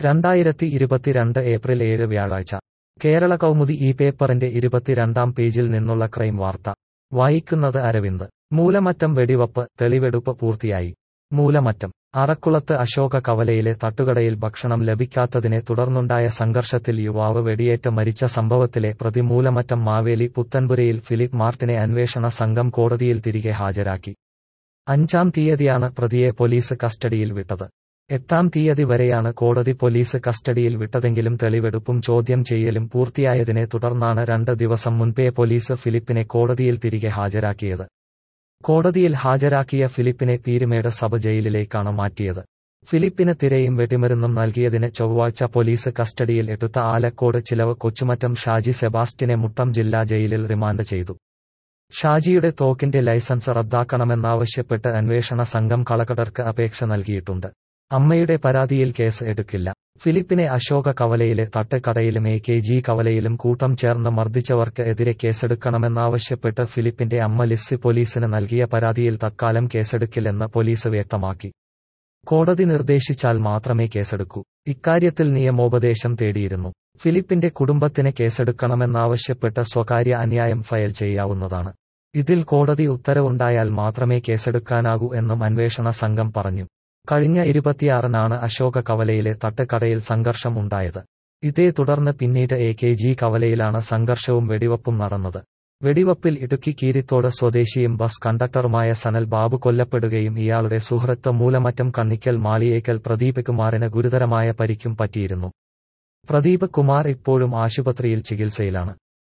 രണ്ടായിരത്തി ഇരുപത്തിരണ്ട് ഏപ്രിൽ ഏഴ് വ്യാഴാഴ്ച കേരള കൗമുദി ഈ പേപ്പറിന്റെ ഇരുപത്തിരണ്ടാം പേജിൽ നിന്നുള്ള ക്രൈം വാർത്ത വായിക്കുന്നത് അരവിന്ദ് മൂലമറ്റം വെടിവപ്പ് തെളിവെടുപ്പ് പൂർത്തിയായി മൂലമറ്റം അറക്കുളത്ത് അശോക കവലയിലെ തട്ടുകടയിൽ ഭക്ഷണം ലഭിക്കാത്തതിനെ തുടർന്നുണ്ടായ സംഘർഷത്തിൽ യുവാവ് വെടിയേറ്റ് മരിച്ച സംഭവത്തിലെ പ്രതി മൂലമറ്റം മാവേലി പുത്തൻപുരയിൽ ഫിലിപ്പ് മാർട്ടിനെ അന്വേഷണ സംഘം കോടതിയിൽ തിരികെ ഹാജരാക്കി അഞ്ചാം തീയതിയാണ് പ്രതിയെ പോലീസ് കസ്റ്റഡിയിൽ വിട്ടത് എട്ടാം തീയതി വരെയാണ് കോടതി പോലീസ് കസ്റ്റഡിയിൽ വിട്ടതെങ്കിലും തെളിവെടുപ്പും ചോദ്യം ചെയ്യലും പൂർത്തിയായതിനെ തുടർന്നാണ് രണ്ട് ദിവസം മുൻപേ പോലീസ് ഫിലിപ്പിനെ കോടതിയിൽ തിരികെ ഹാജരാക്കിയത് കോടതിയിൽ ഹാജരാക്കിയ ഫിലിപ്പിനെ പീരുമേട് സബ് ജയിലിലേക്കാണ് മാറ്റിയത് ഫിലിപ്പിന് തിരയും വെടിമരുന്നും നൽകിയതിന് ചൊവ്വാഴ്ച പോലീസ് കസ്റ്റഡിയിൽ എടുത്ത ആലക്കോട് ചിലവ് കൊച്ചുമറ്റം ഷാജി സെബാസ്റ്റ്യനെ മുട്ടം ജില്ലാ ജയിലിൽ റിമാൻഡ് ചെയ്തു ഷാജിയുടെ തോക്കിന്റെ ലൈസൻസ് റദ്ദാക്കണമെന്നാവശ്യപ്പെട്ട് അന്വേഷണ സംഘം കളക്ടർക്ക് അപേക്ഷ നൽകിയിട്ടുണ്ട് അമ്മയുടെ പരാതിയിൽ കേസ് എടുക്കില്ല ഫിലിപ്പിനെ അശോക കവലയിലെ തട്ടുകടയിലും എ കെ ജി കവലയിലും കൂട്ടം ചേർന്ന് മർദ്ദിച്ചവർക്ക് എതിരെ കേസെടുക്കണമെന്നാവശ്യപ്പെട്ട് ഫിലിപ്പിന്റെ അമ്മ ലിസ്സി പോലീസിന് നൽകിയ പരാതിയിൽ തത്കാലം കേസെടുക്കില്ലെന്ന് പോലീസ് വ്യക്തമാക്കി കോടതി നിർദ്ദേശിച്ചാൽ മാത്രമേ കേസെടുക്കൂ ഇക്കാര്യത്തിൽ നിയമോപദേശം തേടിയിരുന്നു ഫിലിപ്പിന്റെ കുടുംബത്തിന് കേസെടുക്കണമെന്നാവശ്യപ്പെട്ട് സ്വകാര്യ അന്യായം ഫയൽ ചെയ്യാവുന്നതാണ് ഇതിൽ കോടതി ഉത്തരവുണ്ടായാൽ മാത്രമേ കേസെടുക്കാനാകൂ എന്നും അന്വേഷണ സംഘം പറഞ്ഞു കഴിഞ്ഞ ഇരുപത്തിയാറിനാണ് അശോക കവലയിലെ തട്ടുകടയിൽ സംഘർഷം ഉണ്ടായത് ഇതേ തുടർന്ന് പിന്നീട് എ കെ ജി കവലയിലാണ് സംഘർഷവും വെടിവപ്പും നടന്നത് വെടിവപ്പിൽ ഇടുക്കി കീരിത്തോട് സ്വദേശിയും ബസ് കണ്ടക്ടറുമായ സനൽ ബാബു കൊല്ലപ്പെടുകയും ഇയാളുടെ സുഹൃത്ത് മൂലമറ്റം കണ്ണിക്കൽ മാളിയേക്കൽ പ്രദീപ് കുമാറിന് ഗുരുതരമായ പരിക്കും പറ്റിയിരുന്നു പ്രദീപ് കുമാർ ഇപ്പോഴും ആശുപത്രിയിൽ ചികിത്സയിലാണ്